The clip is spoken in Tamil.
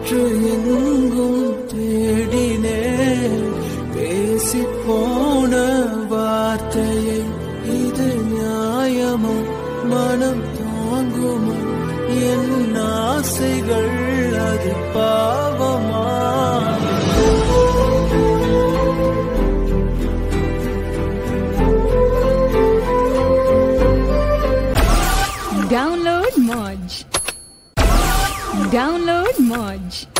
காற்று எங்கும் தேடினே பேசி போன வார்த்தையை இது நியாயமா மனம் தாங்குமா என் ஆசைகள் அது பாவமா Download Moj. Download Moj.